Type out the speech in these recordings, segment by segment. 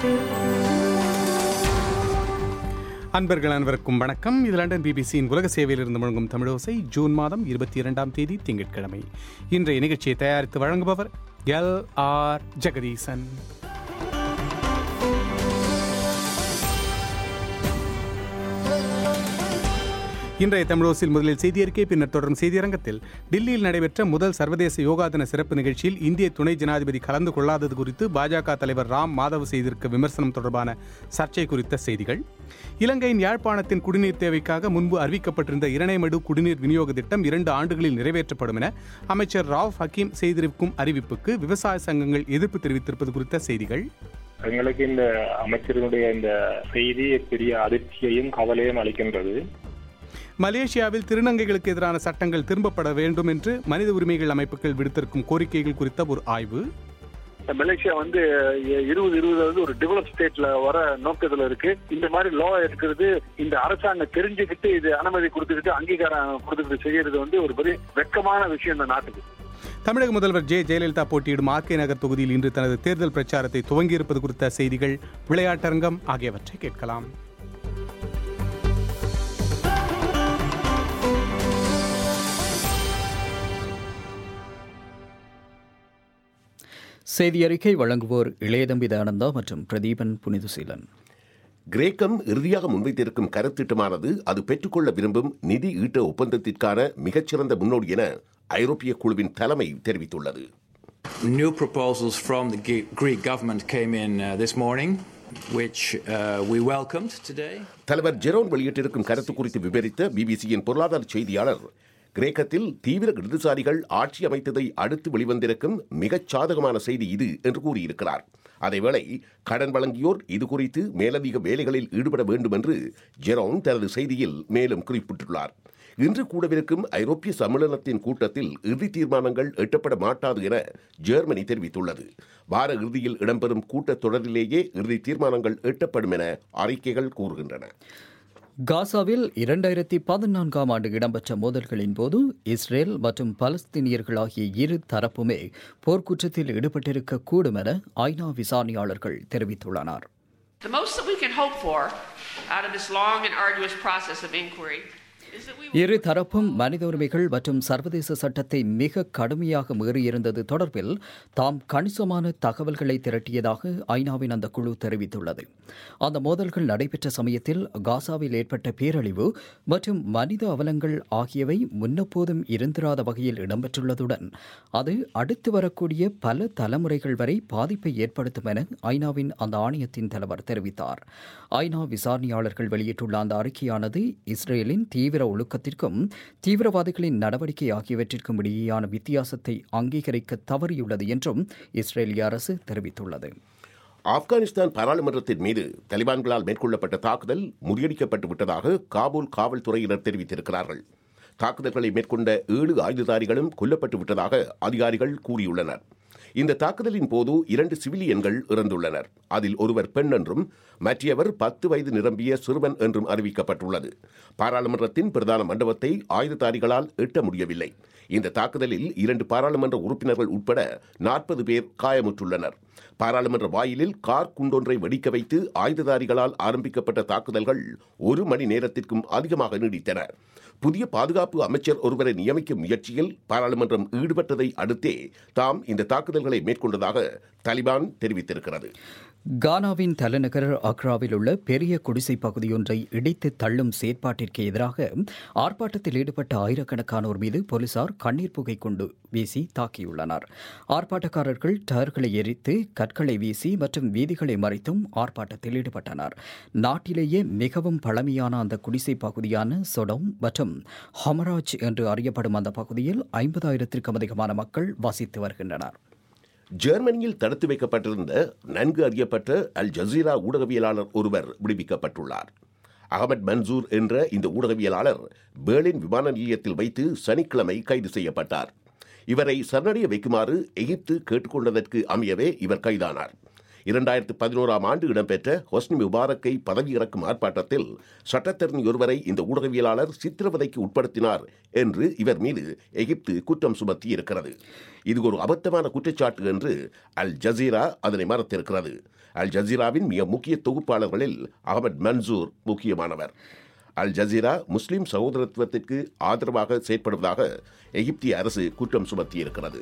அன்பர்கள் அனைவருக்கும் வணக்கம் இது லண்டன் பிபிசியின் உலக சேவையிலிருந்து முழங்கும் தமிழோசை ஜூன் மாதம் இருபத்தி இரண்டாம் தேதி திங்கட்கிழமை இன்றைய நிகழ்ச்சியை தயாரித்து வழங்குபவர் எல் ஆர் ஜெகதீசன் இன்றைய தமிழோசில் முதலில் செய்தி அறிக்கை பின்னர் தொடரும் செய்தியரங்கத்தில் டில்லியில் நடைபெற்ற முதல் சர்வதேச யோகா தின சிறப்பு நிகழ்ச்சியில் இந்திய துணை ஜனாதிபதி கலந்து கொள்ளாதது குறித்து பாஜக தலைவர் ராம் மாதவ் செய்திருக்க விமர்சனம் தொடர்பான சர்ச்சை குறித்த செய்திகள் இலங்கையின் யாழ்ப்பாணத்தின் குடிநீர் தேவைக்காக முன்பு அறிவிக்கப்பட்டிருந்த இரணைமடு குடிநீர் விநியோக திட்டம் இரண்டு ஆண்டுகளில் நிறைவேற்றப்படும் என அமைச்சர் ராவ் ஹக்கீம் செய்திருக்கும் அறிவிப்புக்கு விவசாய சங்கங்கள் எதிர்ப்பு தெரிவித்திருப்பது குறித்த செய்திகள் எங்களுக்கு இந்த அமைச்சர்களுடைய இந்த செய்தி பெரிய அதிர்ச்சியையும் கவலையும் அளிக்கின்றது மலேசியாவில் திருநங்கைகளுக்கு எதிரான சட்டங்கள் திரும்பப்பட வேண்டும் என்று மனித உரிமைகள் அமைப்புகள் விடுத்திருக்கும் கோரிக்கைகள் குறித்த ஒரு ஆய்வு மலேசியா வந்து இருபது இருபது வந்து ஒரு டெவலப் ஸ்டேட்ல வர நோக்கத்துல இருக்கு இந்த மாதிரி லா இருக்கிறது இந்த அரசாங்கம் தெரிஞ்சுக்கிட்டு இது அனுமதி கொடுத்துக்கிட்டு அங்கீகாரம் கொடுத்துக்கிட்டு செய்யறது வந்து ஒரு பெரிய வெட்கமான விஷயம் இந்த நாட்டுக்கு தமிழக முதல்வர் ஜெ ஜெயலலிதா போட்டியிடும் ஆர்கே நகர் தொகுதியில் இன்று தனது தேர்தல் பிரச்சாரத்தை துவங்கியிருப்பது குறித்த செய்திகள் விளையாட்டரங்கம் ஆகியவற்றை கேட்கலாம் செய்தி அறிக்கை வழங்குவோர் இளையதம்பி தயானந்தா மற்றும் பிரதீபன் புனிதுசீலன் கிரேக்கம் இறுதியாக முன்வைத்திருக்கும் கருத்திட்டமானது அது பெற்றுக்கொள்ள விரும்பும் நிதி ஈட்ட ஒப்பந்தத்திற்கான மிகச்சிறந்த முன்னோடி என ஐரோப்பிய குழுவின் தலைமை தெரிவித்துள்ளது New proposals from the Ge- Greek government came in uh, this morning, which uh, we welcomed today. தலைவர் ஜெரோன் வெளியிட்டிருக்கும் கருத்து குறித்து விவரித்த பிபிசியின் பொருளாதார செய்தியாளர் கிரேக்கத்தில் தீவிர இடதுசாரிகள் ஆட்சி அமைத்ததை அடுத்து வெளிவந்திருக்கும் மிகச் சாதகமான செய்தி இது என்று கூறியிருக்கிறார் அதேவேளை கடன் வழங்கியோர் இது குறித்து மேலதிக வேலைகளில் ஈடுபட வேண்டும் என்று ஜெரோன் தனது செய்தியில் மேலும் குறிப்பிட்டுள்ளார் இன்று கூடவிருக்கும் ஐரோப்பிய சம்மேளனத்தின் கூட்டத்தில் இறுதி தீர்மானங்கள் எட்டப்பட மாட்டாது என ஜெர்மனி தெரிவித்துள்ளது வார இறுதியில் இடம்பெறும் கூட்டத் தொடரிலேயே இறுதி தீர்மானங்கள் எட்டப்படும் என அறிக்கைகள் கூறுகின்றன காசாவில் இரண்டாயிரத்தி பதினான்காம் ஆண்டு இடம்பெற்ற மோதல்களின் போது இஸ்ரேல் மற்றும் பலஸ்தீனியர்கள் ஆகிய இரு தரப்புமே போர்க்குற்றத்தில் ஈடுபட்டிருக்க கூடும் என ஐநா விசாரணையாளர்கள் தெரிவித்துள்ளனர் The most that we can hope for out of this long and arduous process of inquiry is that we will இரு தரப்பும் மனித உரிமைகள் மற்றும் சர்வதேச சட்டத்தை மிக கடுமையாக மீறியிருந்தது தொடர்பில் தாம் கணிசமான தகவல்களை திரட்டியதாக ஐநாவின் அந்த குழு தெரிவித்துள்ளது அந்த மோதல்கள் நடைபெற்ற சமயத்தில் காசாவில் ஏற்பட்ட பேரழிவு மற்றும் மனித அவலங்கள் ஆகியவை முன்னெப்போதும் இருந்திராத வகையில் இடம்பெற்றுள்ளதுடன் அது அடுத்து வரக்கூடிய பல தலைமுறைகள் வரை பாதிப்பை ஏற்படுத்தும் என ஐநாவின் அந்த ஆணையத்தின் தலைவர் தெரிவித்தார் ஐநா விசாரணையாளர்கள் வெளியிட்டுள்ள அந்த அறிக்கையானது இஸ்ரேலின் தீவிர ஒழுக்கத்திற்கும் தீவிரவாதிகளின் நடவடிக்கை ஆகியவற்றிற்கும் இடையேயான வித்தியாசத்தை அங்கீகரிக்க தவறியுள்ளது என்றும் இஸ்ரேலிய அரசு தெரிவித்துள்ளது ஆப்கானிஸ்தான் பாராளுமன்றத்தின் மீது தலிபான்களால் மேற்கொள்ளப்பட்ட தாக்குதல் முறியடிக்கப்பட்டு விட்டதாக காபூல் காவல்துறையினர் தெரிவித்திருக்கிறார்கள் தாக்குதல்களை மேற்கொண்ட ஏழு ஆயுததாரிகளும் கொல்லப்பட்டு விட்டதாக அதிகாரிகள் கூறியுள்ளனர் இந்த தாக்குதலின் போது இரண்டு சிவிலியன்கள் இறந்துள்ளனர் அதில் ஒருவர் பெண் என்றும் மற்றவர் பத்து வயது நிரம்பிய சிறுவன் என்றும் அறிவிக்கப்பட்டுள்ளது பாராளுமன்றத்தின் பிரதான மண்டபத்தை ஆயுததாரிகளால் எட்ட முடியவில்லை இந்த தாக்குதலில் இரண்டு பாராளுமன்ற உறுப்பினர்கள் உட்பட நாற்பது பேர் காயமுற்றுள்ளனர் பாராளுமன்ற வாயிலில் கார் குண்டொன்றை வெடிக்க வைத்து ஆயுததாரிகளால் ஆரம்பிக்கப்பட்ட தாக்குதல்கள் ஒரு மணி நேரத்திற்கும் அதிகமாக நீடித்தன புதிய பாதுகாப்பு அமைச்சர் ஒருவரை நியமிக்கும் முயற்சியில் பாராளுமன்றம் ஈடுபட்டதை அடுத்தே தாம் இந்த தாக்குதல்களை மேற்கொண்டதாக தலிபான் தெரிவித்திருக்கிறது கானாவின் தலைநகர் அக்ராவில் உள்ள பெரிய குடிசை பகுதியொன்றை இடித்து தள்ளும் செயற்பாட்டிற்கு எதிராக ஆர்ப்பாட்டத்தில் ஈடுபட்ட ஆயிரக்கணக்கானோர் மீது போலீசார் கண்ணீர் புகை கொண்டு வீசி தாக்கியுள்ளனர் ஆர்ப்பாட்டக்காரர்கள் டயர்களை எரித்து கற்களை வீசி மற்றும் வீதிகளை மறைத்தும் ஆர்ப்பாட்டத்தில் ஈடுபட்டனர் நாட்டிலேயே மிகவும் பழமையான அந்த குடிசை பகுதியான சொடம் மற்றும் ஹமராஜ் என்று அறியப்படும் அந்த பகுதியில் ஐம்பதாயிரத்திற்கும் அதிகமான மக்கள் வசித்து வருகின்றனர் ஜெர்மனியில் தடுத்து வைக்கப்பட்டிருந்த நன்கு அறியப்பட்ட அல் ஜசீரா ஊடகவியலாளர் ஒருவர் விடுவிக்கப்பட்டுள்ளார் அகமது மன்சூர் என்ற இந்த ஊடகவியலாளர் பேர்லின் விமான நிலையத்தில் வைத்து சனிக்கிழமை கைது செய்யப்பட்டார் இவரை சரணடைய வைக்குமாறு எகிப்து கேட்டுக்கொண்டதற்கு அமையவே இவர் கைதானார் இரண்டாயிரத்து பதினோராம் ஆண்டு இடம்பெற்ற ஹொஸ்னி முபாரக்கை பதவியிறக்கும் ஆர்ப்பாட்டத்தில் சட்டத்தரணி ஒருவரை இந்த ஊடகவியலாளர் சித்திரவதைக்கு உட்படுத்தினார் என்று இவர் மீது எகிப்து குற்றம் சுமத்தி இருக்கிறது இது ஒரு அபத்தமான குற்றச்சாட்டு என்று அல் ஜசீரா அதனை மறுத்திருக்கிறது அல் ஜசீராவின் மிக முக்கிய தொகுப்பாளர்களில் அகமது மன்சூர் முக்கியமானவர் அல் ஜசீரா முஸ்லிம் சகோதரத்துவத்திற்கு ஆதரவாக செயற்படுவதாக எகிப்திய அரசு குற்றம் சுமத்தியிருக்கிறது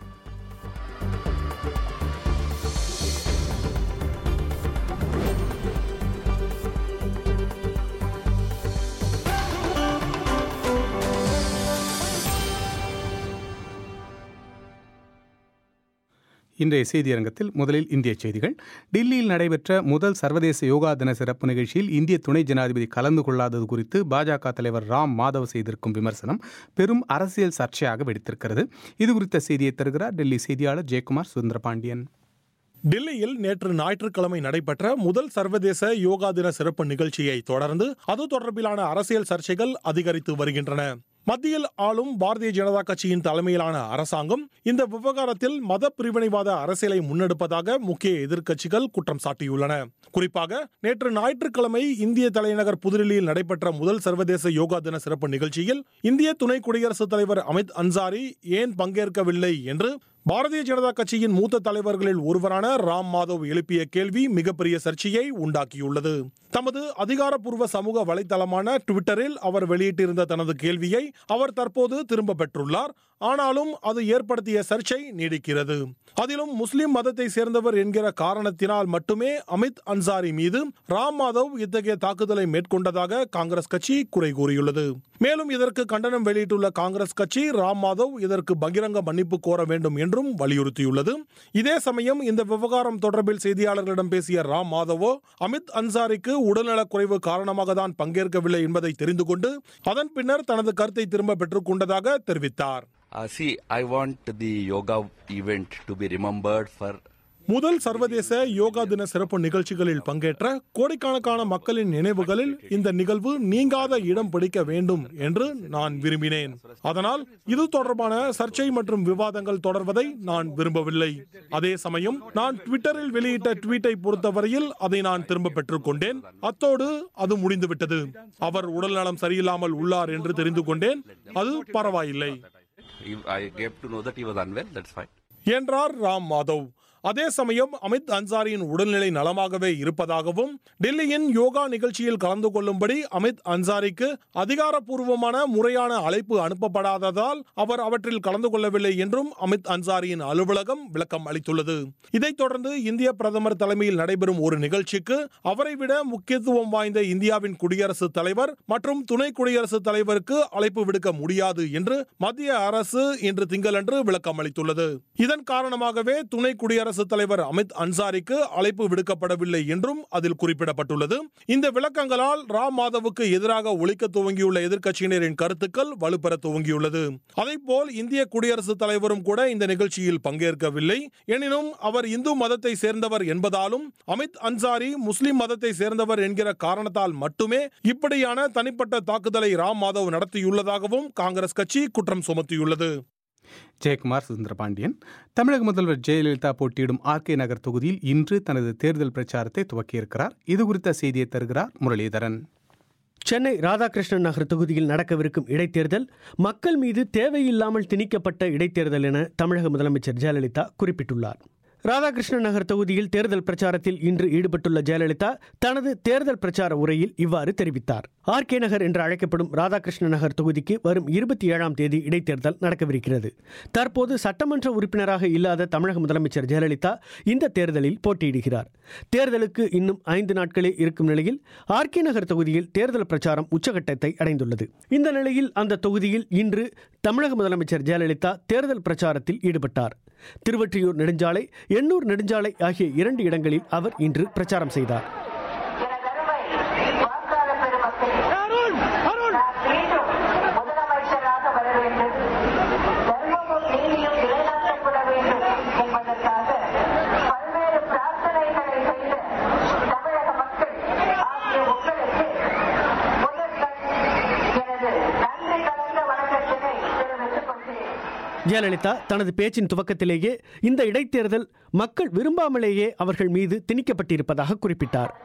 இன்றைய செய்தியரங்கத்தில் முதலில் இந்திய செய்திகள் டில்லியில் நடைபெற்ற முதல் சர்வதேச யோகா தின சிறப்பு நிகழ்ச்சியில் இந்திய துணை ஜனாதிபதி கலந்து கொள்ளாதது குறித்து பாஜக தலைவர் ராம் மாதவ் செய்திருக்கும் விமர்சனம் பெரும் அரசியல் சர்ச்சையாக வெடித்திருக்கிறது இது குறித்த செய்தியை தருகிறார் டெல்லி செய்தியாளர் ஜெயக்குமார் சுந்தரபாண்டியன் டில்லியில் நேற்று ஞாயிற்றுக்கிழமை நடைபெற்ற முதல் சர்வதேச யோகா தின சிறப்பு நிகழ்ச்சியை தொடர்ந்து அது தொடர்பிலான அரசியல் சர்ச்சைகள் அதிகரித்து வருகின்றன மத்தியில் ஆளும் பாரதிய ஜனதா கட்சியின் தலைமையிலான அரசாங்கம் இந்த விவகாரத்தில் மத பிரிவினைவாத அரசியலை முன்னெடுப்பதாக முக்கிய எதிர்க்கட்சிகள் குற்றம் சாட்டியுள்ளன குறிப்பாக நேற்று ஞாயிற்றுக்கிழமை இந்திய தலைநகர் புதுடில்லியில் நடைபெற்ற முதல் சர்வதேச யோகா தின சிறப்பு நிகழ்ச்சியில் இந்திய துணை குடியரசுத் தலைவர் அமித் அன்சாரி ஏன் பங்கேற்கவில்லை என்று பாரதிய ஜனதா கட்சியின் மூத்த தலைவர்களில் ஒருவரான ராம் மாதவ் எழுப்பிய கேள்வி மிகப்பெரிய சர்ச்சையை உண்டாக்கியுள்ளது தமது அதிகாரப்பூர்வ சமூக வலைதளமான ட்விட்டரில் அவர் வெளியிட்டிருந்த தனது கேள்வியை அவர் தற்போது திரும்ப பெற்றுள்ளார் ஆனாலும் அது ஏற்படுத்திய சர்ச்சை நீடிக்கிறது அதிலும் முஸ்லிம் மதத்தை சேர்ந்தவர் என்கிற காரணத்தினால் மட்டுமே அமித் அன்சாரி மீது ராம் மாதவ் இத்தகைய தாக்குதலை மேற்கொண்டதாக காங்கிரஸ் கட்சி குறை கூறியுள்ளது மேலும் இதற்கு கண்டனம் வெளியிட்டுள்ள காங்கிரஸ் கட்சி ராம் மாதவ் இதற்கு பகிரங்க மன்னிப்பு கோர வேண்டும் என்றும் வலியுறுத்தியுள்ளது இதே சமயம் இந்த விவகாரம் தொடர்பில் செய்தியாளர்களிடம் பேசிய ராம் மாதவோ அமித் அன்சாரிக்கு உடல்நலக் குறைவு காரணமாக தான் பங்கேற்கவில்லை என்பதை தெரிந்து கொண்டு அதன் பின்னர் தனது கருத்தை திரும்ப பெற்றுக் கொண்டதாக தெரிவித்தார் Uh, see, I want the yoga event to be remembered for முதல் சர்வதேச யோகா தின சிறப்பு நிகழ்ச்சிகளில் பங்கேற்ற கோடிக்கணக்கான மக்களின் நினைவுகளில் இந்த நிகழ்வு நீங்காத இடம் பிடிக்க வேண்டும் என்று நான் விரும்பினேன் அதனால் இது தொடர்பான சர்ச்சை மற்றும் விவாதங்கள் தொடர்வதை நான் விரும்பவில்லை அதே சமயம் நான் ட்விட்டரில் வெளியிட்ட ட்வீட்டை பொறுத்தவரையில் அதை நான் திரும்ப பெற்றுக் கொண்டேன் அத்தோடு அது முடிந்துவிட்டது அவர் உடல்நலம் சரியில்லாமல் உள்ளார் என்று தெரிந்து கொண்டேன் அது பரவாயில்லை If I gave to know that he was unwell, that's fine. என்றார் ராம் மாதவ் அதே சமயம் அமித் அன்சாரியின் உடல்நிலை நலமாகவே இருப்பதாகவும் டெல்லியின் யோகா நிகழ்ச்சியில் கலந்து கொள்ளும்படி அமித் அன்சாரிக்கு அதிகாரப்பூர்வமான முறையான அழைப்பு அனுப்பப்படாததால் அவர் அவற்றில் கலந்து கொள்ளவில்லை என்றும் அமித் அன்சாரியின் அலுவலகம் விளக்கம் அளித்துள்ளது இதைத் தொடர்ந்து இந்திய பிரதமர் தலைமையில் நடைபெறும் ஒரு நிகழ்ச்சிக்கு அவரை விட முக்கியத்துவம் வாய்ந்த இந்தியாவின் குடியரசுத் தலைவர் மற்றும் துணை குடியரசுத் தலைவருக்கு அழைப்பு விடுக்க முடியாது என்று மத்திய அரசு இன்று திங்களன்று விளக்கம் அளித்துள்ளது இதன் காரணமாகவே துணை குடியரசுத் தலைவர் அமித் அன்சாரிக்கு அழைப்பு விடுக்கப்படவில்லை என்றும் அதில் குறிப்பிடப்பட்டுள்ளது இந்த விளக்கங்களால் ராம் மாதவுக்கு எதிராக ஒழிக்க துவங்கியுள்ள எதிர்க்கட்சியினரின் கருத்துக்கள் வலுப்பெற துவங்கியுள்ளது அதேபோல் இந்திய குடியரசுத் தலைவரும் கூட இந்த நிகழ்ச்சியில் பங்கேற்கவில்லை எனினும் அவர் இந்து மதத்தை சேர்ந்தவர் என்பதாலும் அமித் அன்சாரி முஸ்லிம் மதத்தை சேர்ந்தவர் என்கிற காரணத்தால் மட்டுமே இப்படியான தனிப்பட்ட தாக்குதலை ராம் மாதவ் நடத்தியுள்ளதாகவும் காங்கிரஸ் கட்சி குற்றம் சுமத்தியுள்ளது ஜெயக்குமார் சுந்தரபாண்டியன் தமிழக முதல்வர் ஜெயலலிதா போட்டியிடும் ஆர்கே நகர் தொகுதியில் இன்று தனது தேர்தல் பிரச்சாரத்தை துவக்கியிருக்கிறார் இது குறித்த செய்தியை தருகிறார் முரளிதரன் சென்னை ராதாகிருஷ்ணன் நகர் தொகுதியில் நடக்கவிருக்கும் இடைத்தேர்தல் மக்கள் மீது தேவையில்லாமல் திணிக்கப்பட்ட இடைத்தேர்தல் என தமிழக முதலமைச்சர் ஜெயலலிதா குறிப்பிட்டுள்ளார் ராதாகிருஷ்ணன் நகர் தொகுதியில் தேர்தல் பிரச்சாரத்தில் இன்று ஈடுபட்டுள்ள ஜெயலலிதா தனது தேர்தல் பிரச்சார உரையில் இவ்வாறு தெரிவித்தார் ஆர் கே நகர் என்று அழைக்கப்படும் ராதாகிருஷ்ண நகர் தொகுதிக்கு வரும் இருபத்தி ஏழாம் தேதி இடைத்தேர்தல் நடக்கவிருக்கிறது தற்போது சட்டமன்ற உறுப்பினராக இல்லாத தமிழக முதலமைச்சர் ஜெயலலிதா இந்த தேர்தலில் போட்டியிடுகிறார் தேர்தலுக்கு இன்னும் ஐந்து நாட்களே இருக்கும் நிலையில் ஆர் கே நகர் தொகுதியில் தேர்தல் பிரச்சாரம் உச்சகட்டத்தை அடைந்துள்ளது இந்த நிலையில் அந்த தொகுதியில் இன்று தமிழக முதலமைச்சர் ஜெயலலிதா தேர்தல் பிரச்சாரத்தில் ஈடுபட்டார் திருவொற்றியூர் நெடுஞ்சாலை எண்ணூர் நெடுஞ்சாலை ஆகிய இரண்டு இடங்களில் அவர் இன்று பிரச்சாரம் செய்தார் முதலமைச்சராக வர வேண்டும் தர்மமும் நீதியும் நிலைநாட்டப்பட வேண்டும் என்பதற்காக பல்வேறு பிரார்த்தனைகளை செய்த தமிழக மக்கள் ஆகிய உங்களுக்கு முதற்கண் எனது நன்றி கலந்த வணக்கத்தினை தெரிவித்துக் கொள்கிறேன் ஜெயலலிதா தனது பேச்சின் துவக்கத்திலேயே இந்த இடைத்தேர்தல் மக்கள் விரும்பாமலேயே அவர்கள் மீது திணிக்கப்பட்டிருப்பதாக குறிப்பிட்டார்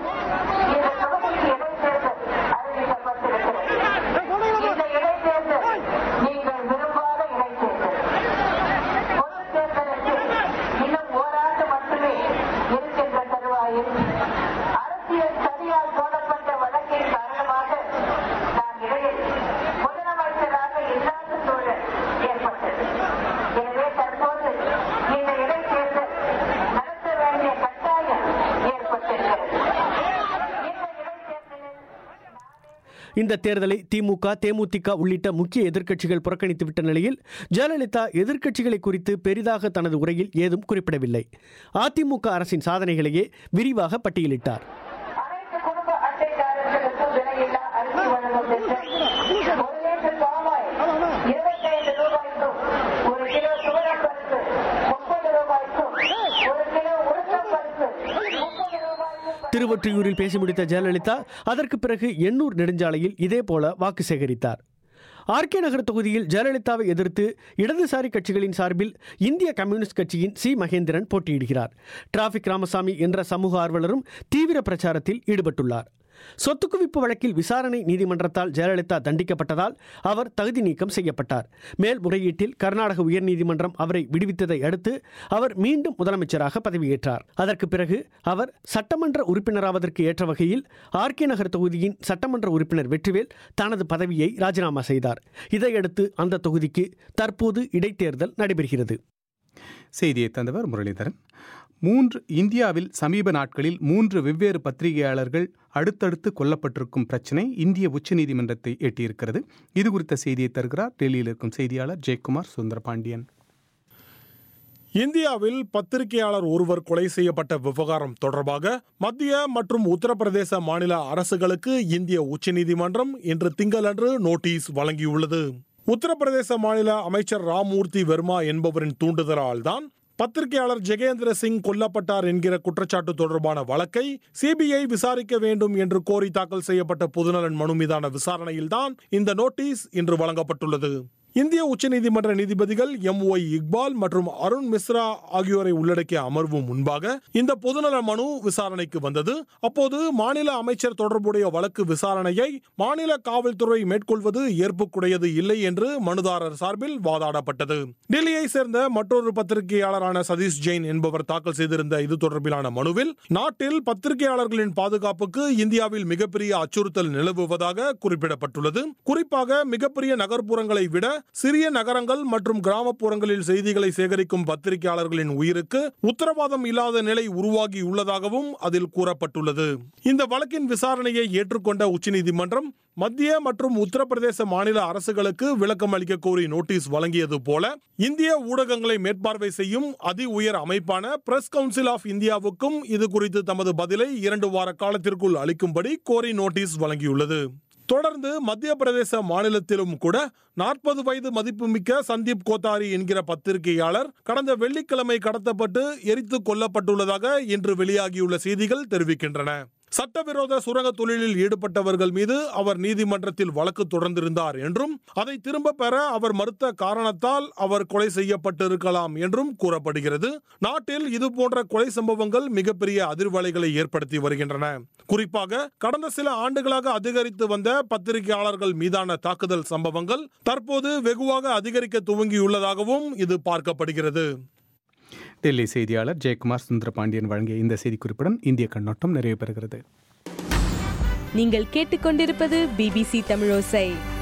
இந்த இடைத்தேர்தல் நீங்கள் விரும்பாத இடைத்தேர்தல் பொது தேர்தலுக்கு இன்னும் ஓராண்டு மட்டுமே இருக்கின்ற தருவாயில் அரசியல் சரியால் போடப்பட்ட வழக்கின் காரணமாக நான் இடையில் முதலமைச்சராக இல்லாத சூழல் ஏற்பட்டது எனவே தற்போது இந்த இடைத்தேர்தல் நடத்த வேண்டிய கட்டாயம் ஏற்பட்டிருக்கிறது இந்த தேர்தலை திமுக தேமுதிக உள்ளிட்ட முக்கிய எதிர்க்கட்சிகள் புறக்கணித்துவிட்ட நிலையில் ஜெயலலிதா எதிர்க்கட்சிகளை குறித்து பெரிதாக தனது உரையில் ஏதும் குறிப்பிடவில்லை அதிமுக அரசின் சாதனைகளையே விரிவாக பட்டியலிட்டார் அனைத்து குடும்ப அட்டைதாரர்களுக்கு விலையில்லா அரிசி வழங்கும் திட்டம் ஒரு லிட்டர் பாமாயில் இருபத்தைந்து ரூபாய்க்கும் ஒரு கிலோ துவரம் பருப்பு முப்பது ரூபாய்க்கும் ஒரு கிலோ உளுத்தம் பருப்பு முப்பது ரூபாய்க்கும் திருவொற்றியூரில் பேசி முடித்த ஜெயலலிதா அதற்கு பிறகு எண்ணூர் நெடுஞ்சாலையில் இதேபோல வாக்கு சேகரித்தார் ஆர்கே நகர் தொகுதியில் ஜெயலலிதாவை எதிர்த்து இடதுசாரி கட்சிகளின் சார்பில் இந்திய கம்யூனிஸ்ட் கட்சியின் சி மகேந்திரன் போட்டியிடுகிறார் டிராபிக் ராமசாமி என்ற சமூக ஆர்வலரும் தீவிர பிரச்சாரத்தில் ஈடுபட்டுள்ளார் சொத்து குவிப்பு வழக்கில் விசாரணை நீதிமன்றத்தால் ஜெயலலிதா தண்டிக்கப்பட்டதால் அவர் தகுதி நீக்கம் செய்யப்பட்டார் மேல்முறையீட்டில் கர்நாடக உயர்நீதிமன்றம் அவரை விடுவித்ததை அடுத்து அவர் மீண்டும் முதலமைச்சராக பதவியேற்றார் அதற்கு பிறகு அவர் சட்டமன்ற உறுப்பினராவதற்கு ஏற்ற வகையில் ஆர்கே நகர் தொகுதியின் சட்டமன்ற உறுப்பினர் வெற்றிவேல் தனது பதவியை ராஜினாமா செய்தார் இதையடுத்து அந்த தொகுதிக்கு தற்போது இடைத்தேர்தல் நடைபெறுகிறது செய்தியை தந்தவர் முரளிதரன் மூன்று இந்தியாவில் சமீப நாட்களில் மூன்று வெவ்வேறு பத்திரிகையாளர்கள் அடுத்தடுத்து கொல்லப்பட்டிருக்கும் பிரச்சினை இந்திய உச்சநீதிமன்றத்தை எட்டியிருக்கிறது இது குறித்த செய்தியை தருகிறார் டெல்லியில் இருக்கும் செய்தியாளர் ஜெயக்குமார் சுந்தரபாண்டியன் இந்தியாவில் பத்திரிகையாளர் ஒருவர் கொலை செய்யப்பட்ட விவகாரம் தொடர்பாக மத்திய மற்றும் உத்தரப்பிரதேச மாநில அரசுகளுக்கு இந்திய உச்சநீதிமன்றம் இன்று திங்களன்று நோட்டீஸ் வழங்கியுள்ளது உத்தரப்பிரதேச மாநில அமைச்சர் ராம்மூர்த்தி வர்மா என்பவரின் தூண்டுதலால் தான் பத்திரிகையாளர் ஜெகேந்திர சிங் கொல்லப்பட்டார் என்கிற குற்றச்சாட்டு தொடர்பான வழக்கை சிபிஐ விசாரிக்க வேண்டும் என்று கோரி தாக்கல் செய்யப்பட்ட பொதுநலன் மனு மீதான விசாரணையில்தான் இந்த நோட்டீஸ் இன்று வழங்கப்பட்டுள்ளது இந்திய உச்சநீதிமன்ற நீதிபதிகள் எம் ஒய் இக்பால் மற்றும் அருண் மிஸ்ரா ஆகியோரை உள்ளடக்கிய அமர்வு முன்பாக இந்த பொதுநல மனு விசாரணைக்கு வந்தது அப்போது மாநில அமைச்சர் தொடர்புடைய வழக்கு விசாரணையை மாநில காவல்துறை மேற்கொள்வது ஏற்புக்குடையது இல்லை என்று மனுதாரர் சார்பில் வாதாடப்பட்டது டெல்லியை சேர்ந்த மற்றொரு பத்திரிகையாளரான சதீஷ் ஜெயின் என்பவர் தாக்கல் செய்திருந்த இது தொடர்பிலான மனுவில் நாட்டில் பத்திரிகையாளர்களின் பாதுகாப்புக்கு இந்தியாவில் மிகப்பெரிய அச்சுறுத்தல் நிலவுவதாக குறிப்பிடப்பட்டுள்ளது குறிப்பாக மிகப்பெரிய நகர்ப்புறங்களை விட சிறிய நகரங்கள் மற்றும் கிராமப்புறங்களில் செய்திகளை சேகரிக்கும் பத்திரிகையாளர்களின் உயிருக்கு உத்தரவாதம் இல்லாத நிலை உருவாகி உள்ளதாகவும் அதில் கூறப்பட்டுள்ளது இந்த வழக்கின் விசாரணையை ஏற்றுக்கொண்ட உச்சநீதிமன்றம் மத்திய மற்றும் உத்தரப்பிரதேச மாநில அரசுகளுக்கு விளக்கம் அளிக்க கோரி நோட்டீஸ் வழங்கியது போல இந்திய ஊடகங்களை மேற்பார்வை செய்யும் அதி உயர் அமைப்பான பிரஸ் கவுன்சில் ஆஃப் இந்தியாவுக்கும் இது குறித்து தமது பதிலை இரண்டு வார காலத்திற்குள் அளிக்கும்படி கோரி நோட்டீஸ் வழங்கியுள்ளது தொடர்ந்து மத்திய பிரதேச மாநிலத்திலும் கூட நாற்பது வயது மதிப்புமிக்க சந்தீப் கோத்தாரி என்கிற பத்திரிகையாளர் கடந்த வெள்ளிக்கிழமை கடத்தப்பட்டு எரித்து கொல்லப்பட்டுள்ளதாக இன்று வெளியாகியுள்ள செய்திகள் தெரிவிக்கின்றன சட்டவிரோத சுரங்க தொழிலில் ஈடுபட்டவர்கள் மீது அவர் நீதிமன்றத்தில் வழக்கு தொடர்ந்திருந்தார் என்றும் அதை திரும்ப பெற அவர் மறுத்த காரணத்தால் அவர் கொலை செய்யப்பட்டிருக்கலாம் என்றும் கூறப்படுகிறது நாட்டில் இது போன்ற கொலை சம்பவங்கள் மிகப்பெரிய அதிர்வலைகளை ஏற்படுத்தி வருகின்றன குறிப்பாக கடந்த சில ஆண்டுகளாக அதிகரித்து வந்த பத்திரிகையாளர்கள் மீதான தாக்குதல் சம்பவங்கள் தற்போது வெகுவாக அதிகரிக்க துவங்கியுள்ளதாகவும் இது பார்க்கப்படுகிறது டெல்லி செய்தியாளர் ஜெயக்குமார் சுந்தரபாண்டியன் வழங்கிய இந்த செய்திக்குறிப்புடன் இந்திய கண்ணோட்டம் நிறைவு பெறுகிறது நீங்கள் கேட்டுக்கொண்டிருப்பது பிபிசி தமிழோசை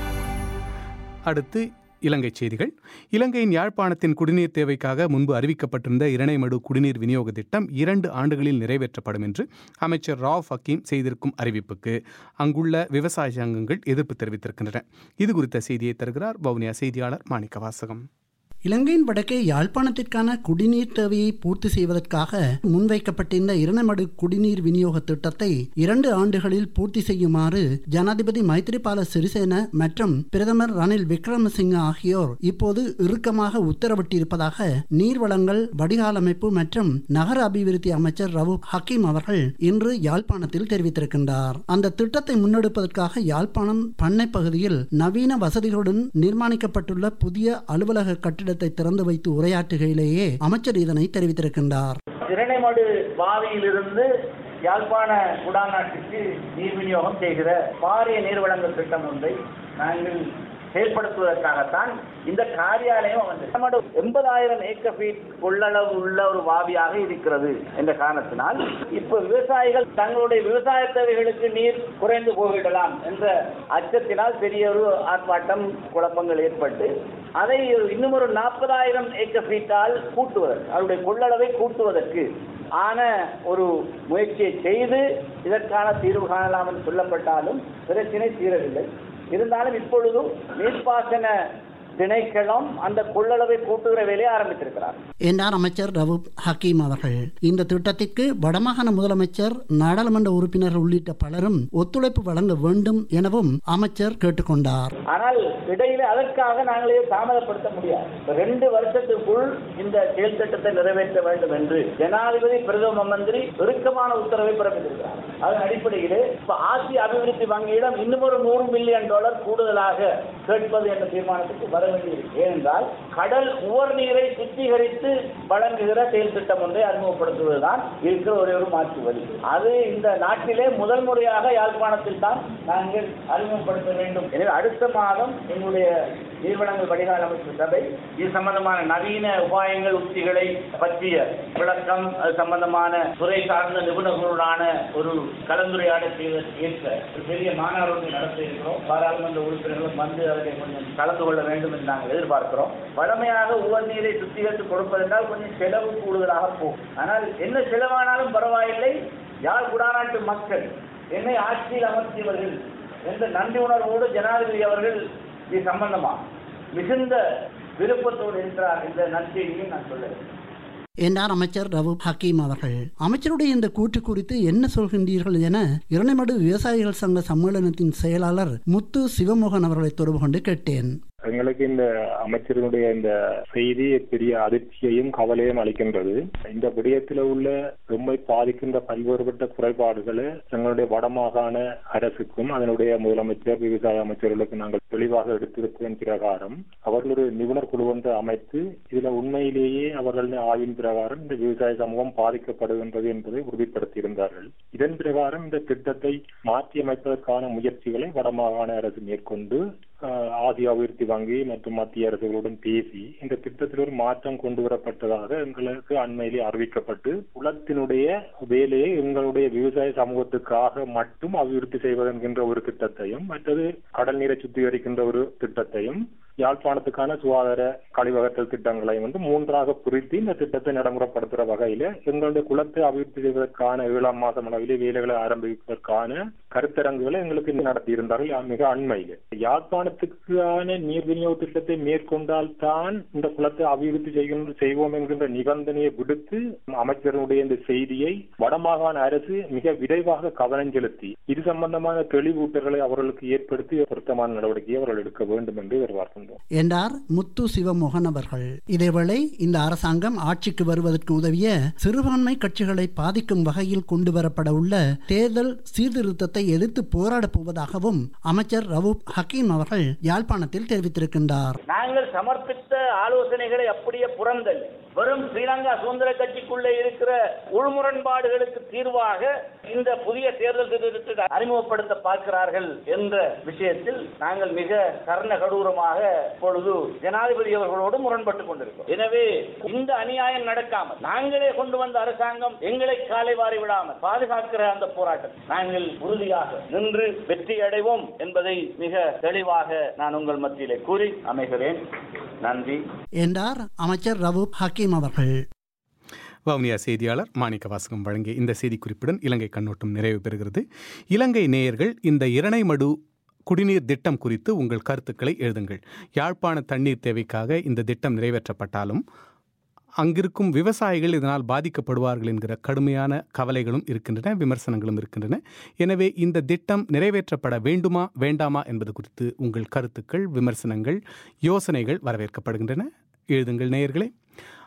அடுத்து இலங்கை செய்திகள் இலங்கையின் யாழ்ப்பாணத்தின் குடிநீர் தேவைக்காக முன்பு அறிவிக்கப்பட்டிருந்த இரணைமடு குடிநீர் விநியோக திட்டம் இரண்டு ஆண்டுகளில் நிறைவேற்றப்படும் என்று அமைச்சர் ராவ் ஹக்கீம் செய்திருக்கும் அறிவிப்புக்கு அங்குள்ள விவசாய சங்கங்கள் எதிர்ப்பு தெரிவித்திருக்கின்றன இது குறித்த செய்தியை தருகிறார் வவுனியா செய்தியாளர் மாணிக்க வாசகம் இலங்கையின் வடக்கே யாழ்ப்பாணத்திற்கான குடிநீர் தேவையை பூர்த்தி செய்வதற்காக முன்வைக்கப்பட்டிருந்த இரணைமடு குடிநீர் விநியோக திட்டத்தை இரண்டு ஆண்டுகளில் பூர்த்தி செய்யுமாறு ஜனாதிபதி மைத்ரிபால சிறிசேன மற்றும் பிரதமர் ரணில் விக்ரமசிங்க ஆகியோர் இப்போது இறுக்கமாக உத்தரவிட்டிருப்பதாக நீர்வளங்கள் வடிகாலமைப்பு மற்றும் நகர அபிவிருத்தி அமைச்சர் ரவு ஹக்கீம் அவர்கள் இன்று யாழ்ப்பாணத்தில் தெரிவித்திருக்கின்றார் அந்த திட்டத்தை முன்னெடுப்பதற்காக யாழ்ப்பாணம் பண்ணை பகுதியில் நவீன வசதிகளுடன் நிர்மாணிக்கப்பட்டுள்ள புதிய அலுவலக கட்டிட கட்டிடத்தை திறந்து வைத்து உரையாற்றுகையிலேயே அமைச்சர் இதனை தெரிவித்திருக்கின்றார் இரணைமடு பாதையிலிருந்து யாழ்ப்பாண குடாநாட்டுக்கு நீர் விநியோகம் செய்கிற பாரிய நீர் வழங்கல் திட்டம் ஒன்றை நாங்கள் செயல்படுத்துவதற்காகத்தான் இந்த காரியாலயம் அமைந்தது எண்பதாயிரம் ஏக்கர் ஃபீட் கொள்ளளவு உள்ள ஒரு வாவியாக இருக்கிறது என்ற காரணத்தினால் இப்ப விவசாயிகள் தங்களுடைய விவசாய தேவைகளுக்கு நீர் குறைந்து போய்விடலாம் என்ற அச்சத்தினால் பெரிய ஒரு ஆர்ப்பாட்டம் குழப்பங்கள் ஏற்பட்டு அதை இன்னும் ஒரு நாற்பதாயிரம் ஏக்கர் ஃபீட்டால் கூட்டுவதற்கு அவருடைய கொள்ளளவை கூட்டுவதற்கு ஆன ஒரு முயற்சியை செய்து இதற்கான தீர்வு காணலாம் என்று சொல்லப்பட்டாலும் பிரச்சினை தீரவில்லை இருந்தாலும் இப்பொழுது நீர்ப்பாசன திணைக்களம் அந்த கொள்ளளவை கூட்டுகிற வேலையை ஆரம்பித்திருக்கிறார் என்றார் அமைச்சர் ரவூப் ஹக்கீம் அவர்கள் இந்த திட்டத்திற்கு வடமாகாண முதலமைச்சர் நாடாளுமன்ற உறுப்பினர் உள்ளிட்ட பலரும் ஒத்துழைப்பு வழங்க வேண்டும் எனவும் அமைச்சர் கேட்டுக்கொண்டார் ஆனால் இடையில அதற்காக நாங்களே தாமதப்படுத்த முடியாது ரெண்டு வருஷத்துக்குள் இந்த செயல் திட்டத்தை நிறைவேற்ற வேண்டும் என்று ஜனாதிபதி பிரதம மந்திரி இறுக்கமான உத்தரவை பிறப்பித்திருக்கிறார் அதன் அடிப்படையிலே இப்ப ஆசிய அபிவிருத்தி வங்கியிடம் இன்னும் ஒரு நூறு மில்லியன் டாலர் கூடுதலாக கேட்பது என்ற தீர்மானத்துக்கு வர வேண்டியிருக்கு ஏனென்றால் கடல் உவர் நீரை சுத்திகரித்து வழங்குகிற செயல் திட்டம் ஒன்றை அறிமுகப்படுத்துவதுதான் இருக்கிற ஒரே ஒரு மாற்று வழி அது இந்த நாட்டிலே முதல் முறையாக யாழ்ப்பாணத்தில் தான் நாங்கள் அறிமுகப்படுத்த வேண்டும் எனவே அடுத்த மாதம் எங்களுடைய நீர்வளங்கள் வடிகால் அமைப்பு சபை இது சம்பந்தமான நவீன உபாயங்கள் உத்திகளை பற்றிய விளக்கம் அது சம்பந்தமான துறை சார்ந்த நிபுணர்களுடான ஒரு கலந்துரையாடல் செய்வதற்கு ஏற்ற ஒரு பெரிய மாநாடு ஒன்று நடத்த இருக்கிறோம் பாராளுமன்ற உறுப்பினர்களும் வந்து அதில் கொஞ்சம் கலந்து கொள்ள வேண்டும் என்று நாங்கள் எதிர்பார்க்கிறோம் வழமையாக உவர் நீரை சுத்திகரித்து கொடுப்பதென்றால் கொஞ்சம் செலவு கூடுதலாக போகும் ஆனால் என்ன செலவானாலும் பரவாயில்லை யாழ் குடாநாட்டு மக்கள் என்னை ஆட்சியில் அமர்த்தியவர்கள் என்ற நன்றி உணர்வோடு ஜனாதிபதி அவர்கள் இது சம்பந்தமா மிகுந்த விருப்பத்தோடு இருக்கிறார் என்ற நற்செய்தியை நான் சொல்லுகிறேன் என்றார் அமைச்சர் ரவூப் ஹக்கீம் அவர்கள் அமைச்சருடைய இந்த கூற்று குறித்து என்ன சொல்கின்றீர்கள் என இரணைமடு விவசாயிகள் சங்க சம்மேளனத்தின் செயலாளர் முத்து சிவமோகன் அவர்களை தொடர்பு கொண்டு கேட்டேன் எங்களுக்கு இந்த அமைச்சர்களுடைய இந்த செய்தி பெரிய அதிர்ச்சியையும் கவலையும் அளிக்கின்றது இந்த விடயத்தில் உள்ள ரொம்ப பாதிக்கின்ற பல்வேறுபட்ட குறைபாடுகளை எங்களுடைய வடமாகாண அரசுக்கும் அதனுடைய முதலமைச்சர் விவசாய அமைச்சர்களுக்கு நாங்கள் தெளிவாக எடுத்திருப்பதன் பிரகாரம் அவர்கள் ஒரு நிபுணர் குழு ஒன்று அமைத்து இதுல உண்மையிலேயே அவர்களின் ஆய்வின் பிரகாரம் இந்த விவசாய சமூகம் பாதிக்கப்படுகின்றது என்பதை உறுதிப்படுத்தியிருந்தார்கள் இதன் பிரகாரம் இந்த திட்டத்தை மாற்றியமைப்பதற்கான முயற்சிகளை வடமாகாண அரசு மேற்கொண்டு ஆசிய அபிவிருத்தி வங்கி மற்றும் மத்திய அரசுகளுடன் பேசி இந்த திட்டத்தில் ஒரு மாற்றம் கொண்டு வரப்பட்டதாக எங்களுக்கு அண்மையிலே அறிவிக்கப்பட்டு குளத்தினுடைய வேலையை எங்களுடைய விவசாய சமூகத்துக்காக மட்டும் அபிவிருத்தி செய்வது என்கின்ற ஒரு திட்டத்தையும் மற்றது கடல் நீரை சுத்திகரிக்கின்ற ஒரு திட்டத்தையும் யாழ்ப்பாணத்துக்கான சுகாதார கழிவகத்தல் திட்டங்களையும் வந்து மூன்றாக பிரித்து இந்த திட்டத்தை நடைமுறைப்படுத்துற வகையில எங்களுடைய குளத்தை அபிவிருத்தி செய்வதற்கான ஏழாம் மாதம் அளவிலே வேலைகளை ஆரம்பிப்பதற்கான கருத்தரங்குகளை எங்களுக்கு நடத்தி இருந்தார்கள் மிக அண்மையில யாழ்ப்பாணத்துக்கான நீர் விநியோக திட்டத்தை மேற்கொண்டால் தான் இந்த குளத்தை அபிவிருத்தி செய்கின்ற செய்வோம் என்கின்ற நிபந்தனையை விடுத்து அமைச்சருடைய இந்த செய்தியை வடமாகாண அரசு மிக விரைவாக கவனம் செலுத்தி இது சம்பந்தமான தெளிவூட்டல்களை அவர்களுக்கு ஏற்படுத்தி பொருத்தமான நடவடிக்கையை அவர்கள் எடுக்க வேண்டும் என்று எதிர்பார்க்கின்றோம் என்றார் முத்து சிவமோகன் அவர்கள் இதேவேளை இந்த அரசாங்கம் ஆட்சிக்கு வருவதற்கு உதவிய சிறுபான்மை கட்சிகளை பாதிக்கும் வகையில் கொண்டு வரப்பட உள்ள தேர்தல் சீர்திருத்தத்தை எதிர்த்து போராடப் போவதாகவும் அமைச்சர் ரவூப் ஹக்கீம் அவர்கள் யாழ்ப்பாணத்தில் தெரிவித்திருக்கின்றார் நாங்கள் சமர்ப்பித்த ஆலோசனைகளை அப்படியே புறந்தள்ளி வெறும் ஸ்ரீலங்கா சுதந்திர கட்சிக்குள்ளே இருக்கிற உள்முரண்பாடுகளுக்கு தீர்வாக இந்த புதிய தேர்தல் திருத்தத்தை அறிமுகப்படுத்த பார்க்கிறார்கள் என்ற விஷயத்தில் நாங்கள் மிக கர்ண கடூரமாக இப்பொழுது ஜனாதிபதி அவர்களோடு முரண்பட்டுக் கொண்டிருக்கிறோம் எனவே இந்த அநியாயம் நடக்காமல் நாங்களே கொண்டு வந்த அரசாங்கம் எங்களை காலை வாரி விடாமல் பாதுகாக்கிற அந்த போராட்டம் நாங்கள் உறுதியாக நின்று வெற்றி அடைவோம் என்பதை மிக தெளிவாக நான் உங்கள் மத்தியிலே கூறி அமைகிறேன் நன்றி என்றார் அமைச்சர் ரவூப் ஹக்கீம் அவர்கள் வவுனியா செய்தியாளர் மாணிக்க வாசகம் வழங்கிய இந்த செய்திக்குறிப்புடன் இலங்கை கண்ணோட்டம் நிறைவு பெறுகிறது இலங்கை நேயர்கள் இந்த இரணைமடு குடிநீர் திட்டம் குறித்து உங்கள் கருத்துக்களை எழுதுங்கள் யாழ்ப்பாண தண்ணீர் தேவைக்காக இந்த திட்டம் நிறைவேற்றப்பட்டாலும் அங்கிருக்கும் விவசாயிகள் இதனால் பாதிக்கப்படுவார்கள் என்கிற கடுமையான கவலைகளும் இருக்கின்றன விமர்சனங்களும் இருக்கின்றன எனவே இந்த திட்டம் நிறைவேற்றப்பட வேண்டுமா வேண்டாமா என்பது குறித்து உங்கள் கருத்துக்கள் விமர்சனங்கள் யோசனைகள் வரவேற்கப்படுகின்றன எழுதுங்கள் நேயர்களே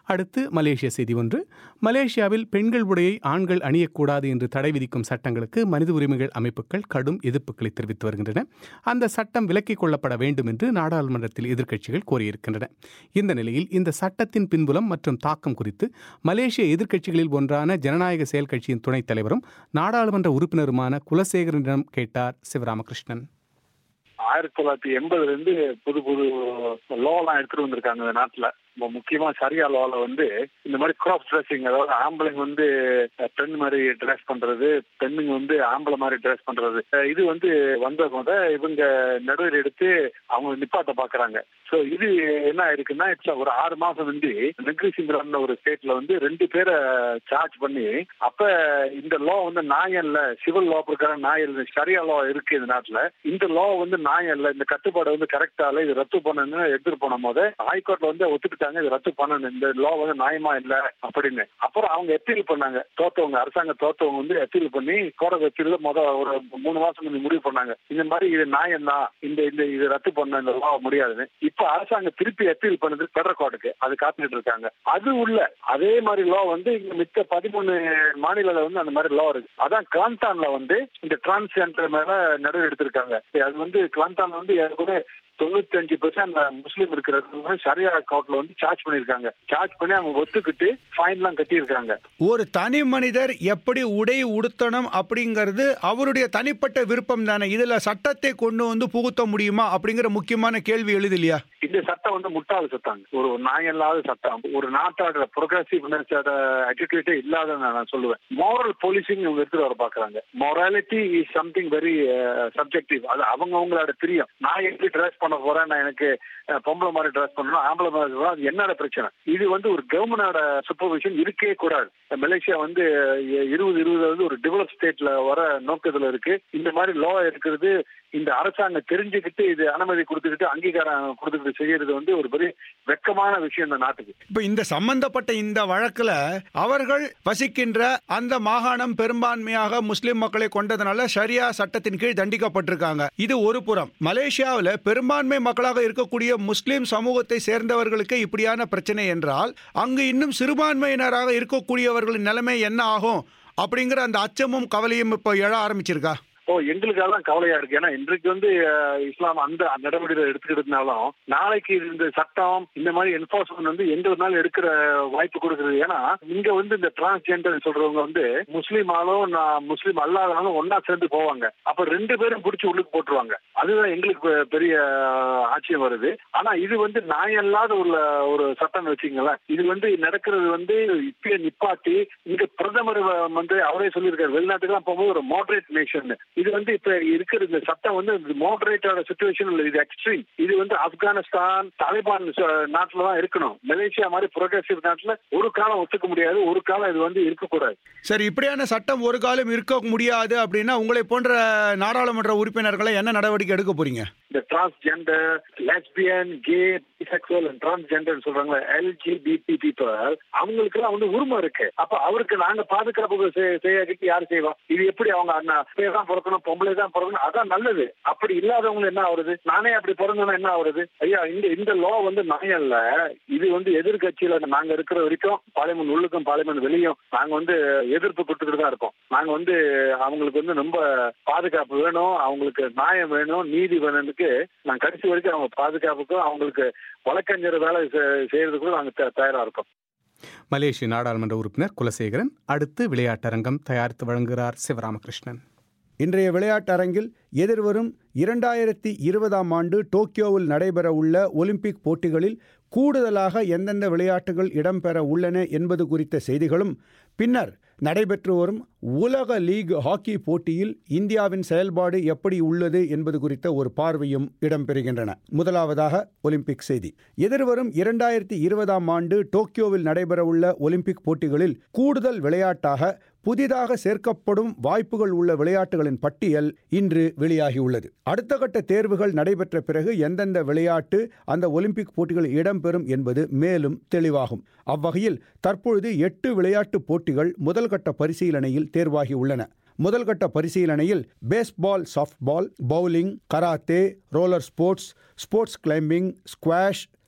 அடுத்து மலேசிய செய்தி ஒன்று மலேசியாவில் பெண்கள் உடையை ஆண்கள் அணியக்கூடாது என்று தடை விதிக்கும் சட்டங்களுக்கு மனித உரிமைகள் அமைப்புகள் கடும் எதிர்ப்புகளை தெரிவித்து வருகின்றன அந்த சட்டம் விலக்கிக் கொள்ளப்பட வேண்டும் என்று நாடாளுமன்றத்தில் எதிர்க்கட்சிகள் கோரியிருக்கின்றன இந்த நிலையில் இந்த சட்டத்தின் பின்புலம் மற்றும் தாக்கம் குறித்து மலேசிய எதிர்க்கட்சிகளில் ஒன்றான ஜனநாயக செயல் கட்சியின் துணைத் தலைவரும் நாடாளுமன்ற உறுப்பினருமான குலசேகரனிடம் கேட்டார் சிவராமகிருஷ்ணன் ஆயிரத்தி தொள்ளாயிரத்தி எண்பதுல இருந்து புது புது லா எல்லாம் எடுத்துட்டு வந்திருக்காங்க இந்த நாட்டுல இப்போ முக்கியமா சரியா லால வந்து இந்த மாதிரி கிராப் ட்ரெஸ்ஸிங் அதாவது ஆம்பளைங்க வந்து பெண் மாதிரி ட்ரெஸ் பண்றது பெண்ணுங்க வந்து ஆம்பளை மாதிரி ட்ரெஸ் பண்றது அஹ் இது வந்து வந்த போத இவங்க நடுவில் எடுத்து அவங்க நிப்பாட்ட பாக்குறாங்க சோ இது என்ன ஆயிருக்குன்னா இட்ஸ் ஒரு ஆறு மாசம் வந்து நெக்ரிசிங்கிற ஒரு ஸ்டேட்ல வந்து ரெண்டு பேரை சார்ஜ் பண்ணி அப்ப இந்த லா வந்து நியாயம் இல்ல சிவில் லா பிரகாரம் நியாயம் இல்லை சரியா லா இருக்கு இந்த நாட்டுல இந்த லா வந்து நியாயம் இல்ல இந்த கட்டுப்பாடு வந்து கரெக்டா இல்ல இது ரத்து பண்ணணும்னு எடுத்துட்டு போன போது ஹைகோர்ட்ல வந்து ஒத்துக்கிட்டாங்க இது ரத்து பண்ணணும் இந்த லா வந்து நியாயமா இல்ல அப்படின்னு அப்புறம் அவங்க அப்பீல் பண்ணாங்க தோத்தவங்க அரசாங்க தோத்தவங்க வந்து அப்பீல் பண்ணி கோர அப்பீல் முத ஒரு மூணு மாசம் முந்தி முடிவு பண்ணாங்க இந்த மாதிரி இது நியாயம் தான் இந்த இந்த இது ரத்து பண்ண இந்த லா முடியாதுன்னு இப்ப அரசாங்கம் திருப்பி அப்பீல் பண்ணது பெடரல் கோர்ட்டுக்கு அது காத்துக்கிட்டு இருக்காங்க அது உள்ள அதே மாதிரி லா வந்து இங்க மித்த பதிமூணு மாநிலத்துல வந்து அந்த மாதிரி லா இருக்கு அதான் கிளாந்தான்ல வந்து இந்த டிரான்ஸ்ஜெண்டர் மேல நடவடிக்கை எடுத்திருக்காங்க அது வந்து கிளாந்தான் வந்து ஏற்கனவே தொண்ணூத்தி அஞ்சு பெர்சன்ட் முஸ்லீம் இருக்கிறது சரியா கோர்ட்ல வந்து சார்ஜ் பண்ணிருக்காங்க சார்ஜ் பண்ணி அவங்க ஒத்துக்கிட்டு ஃபைன் எல்லாம் கட்டியிருக்காங்க ஒரு தனி மனிதர் எப்படி உடை உடுத்தணும் அப்படிங்கிறது அவருடைய தனிப்பட்ட விருப்பம் தானே இதுல சட்டத்தை கொண்டு வந்து புகுத்த முடியுமா அப்படிங்கிற முக்கியமான கேள்வி எழுது இல்லையா இந்த சட்டம் வந்து முட்டாள் சட்டம் ஒரு நியாயம் இல்லாத சட்டம் ஒரு நாட்டோட ப்ரோக்ரசிவ்னஸ் அட்டிடியூட்டே இல்லாத நான் சொல்லுவேன் மாரல் போலீசிங் இவங்க எடுத்துட்டு வர பாக்குறாங்க morality is something very subjective அது அவங்க அவங்களோட தெரியும் நான் எப்படி ட்ரெஸ் பண்ண போறேன் நான் எனக்கு அஹ், பொம்பளை மாதிரி ட்ரெஸ் பண்ணணும் ஆம்பளை மாதிரி dress பண்ணணும், அது என்னோட பிரச்சனை இது வந்து ஒரு கவர்மெண்டோட சூப்பர்விஷன் இருக்கவே கூடாது மலேசியா வந்து அஹ், இருபது இருபது வந்து ஒரு டெவலப் ஸ்டேட்ல வர நோக்கத்துல இருக்கு இந்த மாதிரி லா இருக்கிறது இந்த அரசாங்கம் தெரிஞ்சுக்கிட்டு இது அனுமதி கொடுத்துக்கிட்டு அங்கீகாரம் கொடுத்துக்கிட்டு செய்யறது வந்து ஒரு பெரிய வெக்கமான விஷயம் இந்த நாட்டுக்கு இப்ப இந்த சம்பந்தப்பட்ட இந்த வழக்குல அவர்கள் வசிக்கின்ற அந்த மாகாணம் பெரும்பான்மையாக முஸ்லிம் மக்களை கொண்டதனால ஷரியா சட்டத்தின் கீழ் தண்டிக்கப்பட்டிருக்காங்க இது ஒரு புறம் மலேசியாவில் பெரும்பான்மை மக்களாக இருக்கக்கூடிய முஸ்லிம் சமூகத்தை சேர்ந்தவர்களுக்கு இப்படியான பிரச்சனை என்றால் அங்கு இன்னும் சிறுபான்மையினராக இருக்கக்கூடியவர்களின் நிலைமை என்ன ஆகும் அப்படிங்கிற அந்த அச்சமும் கவலையும் இப்போ எழ ஆரம்பிச்சிருக்கா ஓ எங்களுக்கு அதான் கவலையா இருக்கு ஏன்னா இன்றைக்கு வந்து அஹ், இஸ்லாம் அந்த நடவடிக்கை எடுத்துக்கிட்டதுனாலும் நாளைக்கு இந்த சட்டம் இந்த மாதிரி என்போர்ஸ்மெண்ட் வந்து எங்க ஒரு நாள் எடுக்கிற வாய்ப்பு கொடுக்குறது ஏன்னா இங்க வந்து இந்த டிரான்ஸ்ஜெண்டர் சொல்றவங்க வந்து முஸ்லீமாலும் நான் முஸ்லீம் அல்லாதாலும் ஒன்னா சேர்ந்து போவாங்க அப்ப ரெண்டு பேரும் பிடிச்சி உள்ளுக்கு போட்டுருவாங்க அதுதான் எங்களுக்கு பெ- பெரிய அஹ், ஆச்சரியம் வருது ஆனா இது வந்து நியாயம் இல்லாத உள்ள ஒரு சட்டம் வச்சுங்களேன் இது வந்து நடக்கிறது வந்து இப்பயே நிப்பாட்டி இங்க பிரதமர் வ- வந்து அவரே சொல்லியிருக்காரு வெளிநாட்டுக்கெல்லாம் போகும்போது ஒரு மாடரேட் நேஷன் இது வந்து இப்ப இருக்கிற இந்த சட்டம் வந்து மாடரேட்டோட சுச்சுவேஷன் இல்லை இது எக்ஸ்ட்ரீம் இது வந்து ஆப்கானிஸ்தான் தாலிபான் ச- நாட்டுல தான் இருக்கணும் மலேசியா மாதிரி புரோகிரசிவ் நாட்டுல ஒரு காலம் ஒத்துக்க முடியாது ஒரு காலம் இது வந்து இருக்கக்கூடாது சரி இப்படியான சட்டம் ஒரு காலம் இருக்க முடியாது அப்படின்னா உங்களை போன்ற நாடாளுமன்ற உறுப்பினர்களை என்ன நடவடிக்கை எடுக்க போறீங்க இந்த transgender lesbian gay bisexual and transgender சொல்றாங்களே எல்ஜிபிடி பீப்புள் அவங்களுக்கு எல்லாம் வந்து உரிமை இருக்கு அப்ப அவருக்கு நாங்க பாதுகாப்பு செய்- செய்யாக்கிட்டு யார் செய்வா இது எப்படி அவங்க அண்ணா அப்படியே தான் பிறக்கணும் பொம்பளை தான் பிறக்கணும் அதான் நல்லது அப்படி இல்லாதவங்க என்ன ஆகுறது நானே அப்படி பிறந்தவங்க என்ன ஆகுறது ஐயா இந்த இந்த லா வந்து நியாயம் இல்ல இது வந்து எதிர்கட்சியில நாங்க இருக்கிற வரைக்கும் பார்லிமெண்ட் உள்ளுக்கும் பார்லிமெண்ட் வெளியும் நாங்க வந்து எதிர்ப்பு கொடுத்துக்கிட்டு தான் இருக்கோம் நாங்க வந்து அவங்களுக்கு வந்து ரொம்ப பாதுகாப்பு வேணும் அவங்களுக்கு நியாயம் வேணும் நீதி வேணும்னுக்கு நாங்க கடைசி வரைக்கும் அவங்க பாதுகாப்புக்கும் அவங்களுக்கு வழக்கறிஞர் வேலை செ- செய்யறதுக்கும் நாங்க த- தயாரா இருக்கோம் மலேசிய நாடாளுமன்ற உறுப்பினர் குலசேகரன் அடுத்து விளையாட்டரங்கம் தயாரித்து வழங்குகிறார் சிவராமகிருஷ்ணன் இன்றைய விளையாட்டரங்கில் எதிர்வரும் இரண்டாயிரத்தி இருபதாம் ஆண்டு டோக்கியோவில் நடைபெற உள்ள ஒலிம்பிக் போட்டிகளில் கூடுதலாக எந்தெந்த விளையாட்டுகள் இடம்பெற உள்ளன என்பது குறித்த செய்திகளும் பின்னர் நடைபெற்று வரும் உலக லீக் ஹாக்கி போட்டியில் இந்தியாவின் செயல்பாடு எப்படி உள்ளது என்பது குறித்த ஒரு பார்வையும் இடம்பெறுகின்றன முதலாவதாக ஒலிம்பிக் செய்தி எதிர்வரும் இரண்டாயிரத்தி இருபதாம் ஆண்டு டோக்கியோவில் நடைபெறவுள்ள ஒலிம்பிக் போட்டிகளில் கூடுதல் விளையாட்டாக புதிதாக சேர்க்கப்படும் வாய்ப்புகள் உள்ள விளையாட்டுகளின் பட்டியல் இன்று வெளியாகியுள்ளது அடுத்த கட்ட தேர்வுகள் நடைபெற்ற பிறகு எந்தெந்த விளையாட்டு அந்த ஒலிம்பிக் போட்டிகளில் இடம்பெறும் என்பது மேலும் தெளிவாகும் அவ்வகையில் தற்பொழுது எட்டு விளையாட்டு போட்டிகள் முதல் கட்ட பரிசீலனையில் தேர்வாகி உள்ளன முதல் கட்ட பரிசீலனையில் baseball softball bowling karate roller sports sports climbing squash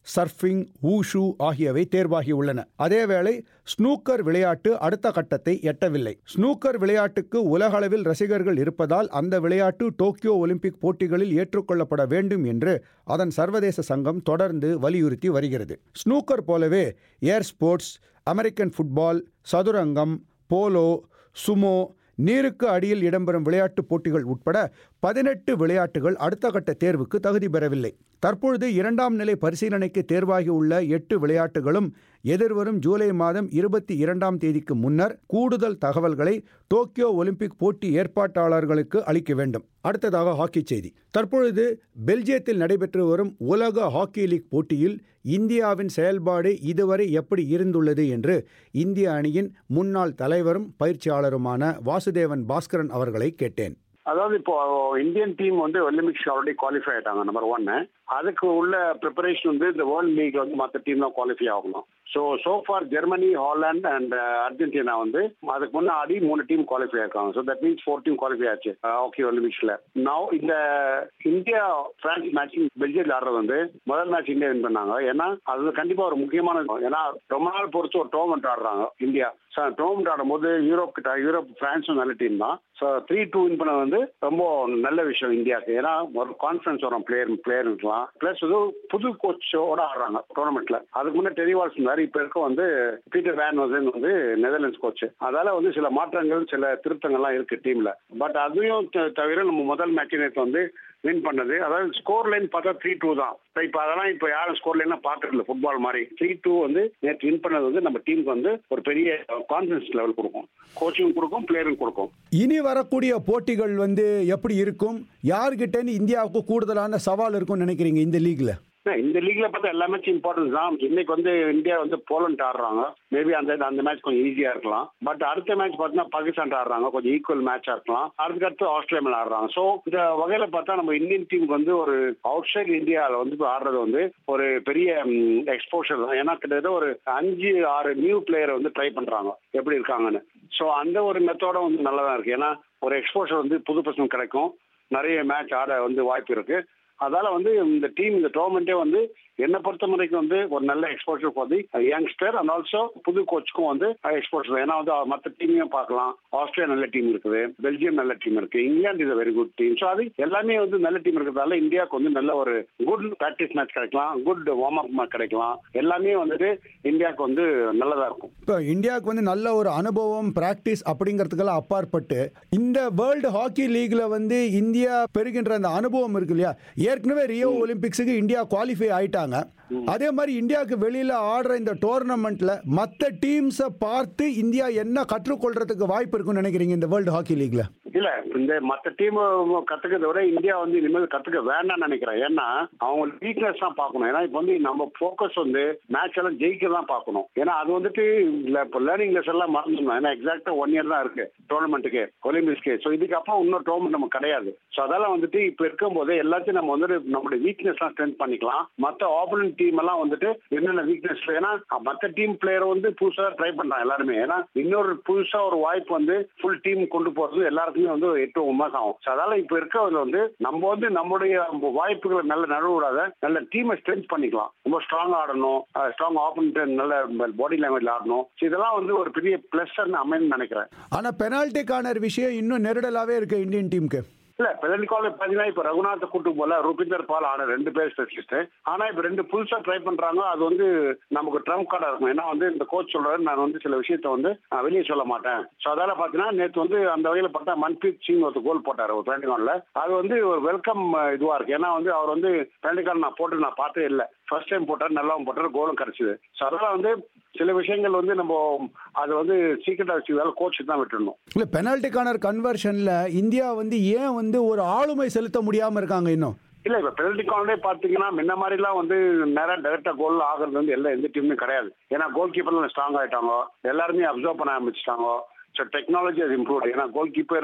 surfing wushu ஆகியவை தேர்வாகியுள்ளன அதேவேளை ஸ்னூக்கர் விளையாட்டு அடுத்த கட்டத்தை எட்டவில்லை ஸ்னூக்கர் விளையாட்டுக்கு உலகளவில் ரசிகர்கள் இருப்பதால் அந்த விளையாட்டு டோக்கியோ ஒலிம்பிக் போட்டிகளில் ஏற்றுக்கொள்ளப்பட வேண்டும் என்று அதன் சர்வதேச சங்கம் தொடர்ந்து வலியுறுத்தி வருகிறது ஸ்னூக்கர் போலவே ஏர் ஸ்போர்ட்ஸ் அமெரிக்கன் ஃபுட்பால் சதுரங்கம் போலோ சுமோ நீருக்கு அடியில் இடம்பெறும் விளையாட்டுப் போட்டிகள் உட்பட பதினெட்டு விளையாட்டுகள் அடுத்த கட்ட தேர்வுக்கு தகுதி பெறவில்லை தற்பொழுது இரண்டாம் நிலை பரிசீலனைக்கு தேர்வாகியுள்ள எட்டு விளையாட்டுகளும் எதிர்வரும் ஜூலை மாதம் இருபத்தி இரண்டாம் தேதிக்கு முன்னர் கூடுதல் தகவல்களை டோக்கியோ ஒலிம்பிக் போட்டி ஏற்பாட்டாளர்களுக்கு அளிக்க வேண்டும் அடுத்ததாக ஹாக்கி செய்தி தற்பொழுது பெல்ஜியத்தில் நடைபெற்று வரும் உலக ஹாக்கி லீக் போட்டியில் இந்தியாவின் செயல்பாடு இதுவரை எப்படி இருந்துள்ளது என்று இந்திய அணியின் முன்னாள் தலைவரும் பயிற்சியாளருமான வாசுதேவன் பாஸ்கரன் அவர்களை கேட்டேன் அதாவது இப்போ இந்தியன் டீம் வந்து ஒலிம்பிக்ஸ் ஆல்ரெடி குவாலிஃபை ஆயிட்டாங்க நம்பர் ஒன்னு அதுக்கு உள்ள ப்ரிப்பரேஷன் வந்து இந்த வேர்ல்ட் லீக் வந்து மற்ற டீம் தான் குவாலிஃபை ஆகணும் so so far Germany Holland and Argentina வந்து அதுக்கு முன்னாடி மூணு டீம் குவாலிஃபை ஆயிருக்காங்க so that means four team qualify ஆச்சு ஹாக்கி ஒலிம்பிக்ஸ்ல நவ் இந்த இந்தியா பிரான்ஸ் மேட்ச் பெல்ஜியத்தில் ஆடுறது வந்து முதல் மேட்ச் இந்தியா வின் பண்ணாங்க ஏன்னா அது கண்டிப்பா ஒரு முக்கியமான ஏன்னா ரொம்ப நாள் பொறுத்து ஒரு டோர்மெண்ட் ஆடுறாங்க இந்தியா ஸோ டோர்மெண்ட் ஆடும்போது யூரோப் கிட்ட யூரோப் பிரான்ஸும் நல்ல டீம் தான் ஸோ த்ரீ டூ வின் பண்ணது வந்து ரொம்ப நல்ல விஷயம் இந்தியாவுக்கு ஏன்னா ஒரு கான்ஃபிடன்ஸ் வரும் பிளேயர் பிளேயருக்குலாம் பிளஸ் இது புது கோச்சோட ஆடுறாங்க டோர்னமெண்ட்ல அதுக்கு முன்னே டெரிவால்ஸ் இருந்தாரு இப்ப இருக்க வந்து பீட்டர் வேன் வந்து நெதர்லாண்ட்ஸ் கோச் அதால வந்து சில மாற்றங்கள் சில திருத்தங்கள்லாம் இருக்கு டீம்ல பட் அதையும் தவிர நம்ம முதல் மேட்ச் நேற்று வந்து வின் பண்ணது அதாவது ஸ்கோர் லைன் பார்த்தா த்ரீ டூ தான் இப்போ அதெல்லாம் இப்போ யாரும் ஸ்கோர் லைன் பார்க்கறது இல்லை ஃபுட்பால் மாதிரி த்ரீ டூ வந்து நேற்று வின் பண்ணது வந்து நம்ம டீமுக்கு வந்து ஒரு பெரிய கான்ஃபிடன்ஸ் லெவல் கொடுக்கும் கோச்சிங் கொடுக்கும் பிளேயரும் கொடுக்கும் இனி வரக்கூடிய போட்டிகள் வந்து எப்படி இருக்கும் யார்கிட்டன்னு இந்தியாவுக்கு கூடுதலான சவால் இருக்கும்னு நினைக்கிறீங்க இந்த லீக்ல இந்த லீக்ல பார்த்தா எல்லா மேட்சும் இம்பார்ட்டன்ஸ் தான் இன்னைக்கு வந்து இந்தியா வந்து போலண்ட் ஆடுறாங்க மேபி அந்த அந்த மேட்ச் கொஞ்சம் ஈஸியா இருக்கலாம் பட் அடுத்த மேட்ச் பார்த்தீங்கன்னா பாகிஸ்தான் ஆடுறாங்க கொஞ்சம் ஈக்குவல் மேட்சா இருக்கலாம் அதுக்கு அடுத்து ஆஸ்திரேலியா மேல ஆடுறாங்க ஸோ இந்த வகையில பார்த்தா நம்ம இந்தியன் டீமுக்கு வந்து ஒரு அவுட் சைட் இந்தியாவில் வந்து ஆடுறது வந்து ஒரு பெரிய எக்ஸ்போஷர் தான் ஏன்னா கிட்டத்தட்ட ஒரு அஞ்சு ஆறு நியூ பிளேயரை வந்து ட்ரை பண்றாங்க எப்படி இருக்காங்கன்னு ஸோ அந்த ஒரு மெத்தோட வந்து நல்லா தான் இருக்கு ஏன்னா ஒரு எக்ஸ்போஷர் வந்து புது பசங்க கிடைக்கும் நிறைய மேட்ச் ஆட வந்து வாய்ப்பு இருக்கு அதால வந்து இந்த டீம் இந்த டோர்னமெண்ட்டே வந்து என்னை பொறுத்த வரைக்கும் வந்து ஒரு நல்ல exposure for the youngster and also புது கோச்சுக்கும் வந்து எக்ஸ்போஷர் ஏன்னா வந்து மற்ற டீமையும் பார்க்கலாம் ஆஸ்திரேலியா நல்ல டீம் இருக்குது பெல்ஜியம் நல்ல டீம் இருக்கு இங்கிலாந்து is very good team so அது எல்லாமே வந்து நல்ல டீம் இருக்கிறதால இந்தியாவுக்கு வந்து நல்ல ஒரு குட் ப்ராக்டிஸ் மேட்ச் கிடைக்கலாம் குட் வார்ம் அப் மேட்ச் கிடைக்கலாம் எல்லாமே வந்துட்டு இந்தியாவுக்கு வந்து நல்லதா இருக்கும் இப்போ இந்தியாவுக்கு வந்து நல்ல ஒரு அனுபவம் பிராக்டிஸ் அப்படிங்கிறதுக்கெல்லாம் அப்பாற்பட்டு இந்த வேர்ல்டு ஹாக்கி லீக்ல வந்து இந்தியா பெறுகின்ற அந்த அனுபவம் இருக்கு இல்லையா ஏற்கனவே ரியோ ஒலிம்பிக்ஸுக்கு இந்தியா குவாலிஃபை ஆயிட்டாங்க அதே மாதிரி இந்தியாவுக்கு வெளியில ஆடுற இந்த டோர்னமெண்ட்ல மற்ற டீம்ஸை பார்த்து இந்தியா என்ன கற்றுக்கொள்றதுக்கு வாய்ப்பு இருக்குன்னு நினைக்கிறீங்க இந்த வேர்ல்டு ஹாக்கி லீக்ல இல்ல இந்த மற்ற டீம் கத்துக்கிறத விட இந்தியா வந்து இனிமேல் கத்துக்க வேண்டாம்னு நினைக்கிறேன் ஏன்னா அவங்க வீக்னஸ் தான் பார்க்கணும் ஏன்னா இப்போ வந்து நம்ம ஃபோக்கஸ் வந்து மேட்ச் எல்லாம் ஜெயிக்க தான் பார்க்கணும் ஏன்னா அது வந்துட்டு இப்போ லேர்னிங் லெஸ் எல்லாம் மறந்துடணும் ஏன்னா எக்ஸாக்டா ஒன் இயர் தான் இருக்கு டோர்னமெண்ட்டுக்கு ஒலிம்பிக்ஸ்க்கு ஸோ இதுக்கப்புறம் இன்னொரு டோர்னமெண்ட் நம்ம கிடையாது ஸோ அதெல்லாம் வந்துட்டு இப்போ இருக்கும்போது எல்லாத்தையும் நம்ம வந்துட்டு நம்மளுடைய வீக்னஸ்லாம் ஸ்ட்ரென்த் பண்ணிக்கலாம் மற்ற ஆப்போனன்ட் டீம் எல்லாம் வந்துட்டு என்னென்ன வீக்னஸ் ஏன்னா மற்ற டீம் பிளேயர் வந்து புதுசா ட்ரை பண்றாங்க எல்லாருமே ஏன்னா இன்னொரு புதுசா ஒரு வாய்ப்பு வந்து ஃபுல் டீம் கொண்டு போறது எல்லாருக்குமே வந்து எட்டு ஒன்பது மாசம் ஆகும் So அதனால இப்ப இருக்கிறதுல வந்து நம்ம வந்து நம்மளுடைய வாய்ப்புகளை நல்ல நழுவிடாத நல்ல டீமை ஸ்ட்ரென்த் பண்ணிக்கலாம் ரொம்ப ஸ்ட்ராங் ஆடணும் ஸ்ட்ராங் ஆப்போனண்ட் நல்ல பாடி லாங்குவேஜ் ஆடணும் So இதெல்லாம் வந்து ஒரு பெரிய பிளஸ் அமைன்னு நினைக்கிறேன் ஆனா பெனால்டி கார்னர் விஷயம் இன்னும் நெருடலாவே இருக்கு இந்தியன் டீமுக்கு இல்ல பெனல்டி கால் பாத்தீங்கன்னா இப்ப ரகுநாத கூட்டு போல ரூபிந்தர் பால் ஆன ரெண்டு பேர் ஸ்பெஷலிஸ்ட் ஆனா இப்ப ரெண்டு புதுசா ட்ரை பண்றாங்க அது வந்து நமக்கு ட்ரம்ப் கார்டா இருக்கும் ஏன்னா வந்து இந்த கோச் சொல்றாரு நான் வந்து சில விஷயத்த வந்து நான் வெளியே சொல்ல மாட்டேன் சோ அதால பாத்தீங்கன்னா நேற்று வந்து அந்த வகையில பார்த்தா மன்பிரீத் சிங் ஒரு கோல் போட்டாரு ஒரு பெனல்டி கார்டில் அது வந்து ஒரு வெல்கம் இதுவா இருக்கு ஏன்னா வந்து அவர் வந்து பெனல்டி கார்டு நான் போட்டு நான் பார்த்தே இல்லை ஃபர்ஸ்ட் டைம் போட்டார் நல்லாவும் போட்டார் கோலும் கிடைச்சது ஸோ அதெல்லாம் வந்து சில விஷயங்கள் வந்து நம்ம அது வந்து சீக்கிரட்டா வச்சுக்கிறதால கோச்சு தான் விட்டுடணும் இல்ல பெனால்டி கார்னர் கன்வர்ஷன்ல இந்தியா வந்து ஏன் வந்து ஒரு ஆளுமை செலுத்த முடியாம இருக்காங்க இன்னும் இல்ல இப்ப பெனல்டி கார்னே பாத்தீங்கன்னா முன்ன மாதிரி எல்லாம் வந்து நேரம் டைரக்டா கோல் ஆகுறது வந்து எல்லா எந்த டீமுமே கிடையாது ஏன்னா கோல் கீப்பர்ல ஸ்ட்ராங் ஆயிட்டாங்க எல்லாருமே அப்சர்வ் பண்ண ஆரம்பிச்சிட்டாங்க ஸோ டெக்னாலஜி அது இம்ப்ரூவ் ஏன்னா கோல் கீப்பர்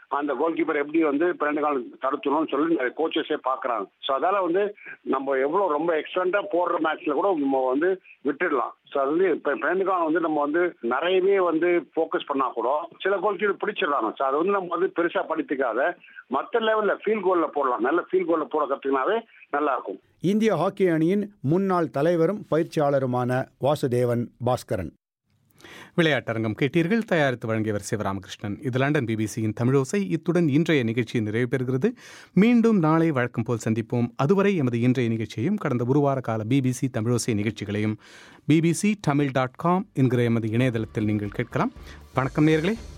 அந்த கோல் கீப்பர் எப்படி வந்து பிறந்த கால் தடுத்துணும்னு சொல்லி நிறைய கோச்சஸே பாக்குறாங்க ஸோ அதால வந்து நம்ம எவ்வளவு ரொம்ப எக்ஸ்டெண்டா போடுற மேட்ச்ல கூட நம்ம வந்து விட்டுடலாம் ஸோ அது வந்து இப்போ பிறந்த காலம் வந்து நம்ம வந்து நிறையவே வந்து ஃபோக்கஸ் பண்ணா கூட சில கோல் கீப்பர் பிடிச்சிடுறாங்க ஸோ அது வந்து நம்ம வந்து பெருசா படித்துக்காத மற்ற லெவல்ல ஃபீல் கோல்ல போடலாம் நல்ல ஃபீல் கோல்ல போட கத்துக்கினாவே நல்லா இருக்கும் இந்திய ஹாக்கி அணியின் முன்னாள் தலைவரும் பயிற்சியாளருமான வாசுதேவன் பாஸ்கரன் விளையாட்டரங்கம் கேட்டீர்கள் தயாரித்து வழங்கியவர் சிவராமகிருஷ்ணன் இது லண்டன் பிபிசியின் தமிழோசை இத்துடன் இன்றைய நிகழ்ச்சி நிறைவு பெறுகிறது மீண்டும் நாளை வழக்கம் போல் சந்திப்போம் அதுவரை எமது இன்றைய நிகழ்ச்சியையும் கடந்த ஒரு வார கால பிபிசி தமிழோசை நிகழ்ச்சிகளையும் பிபிசி தமிழ் டாட் காம் என்கிற எமது இணையதளத்தில் நீங்கள் கேட்கலாம் வணக்கம் நேர்களே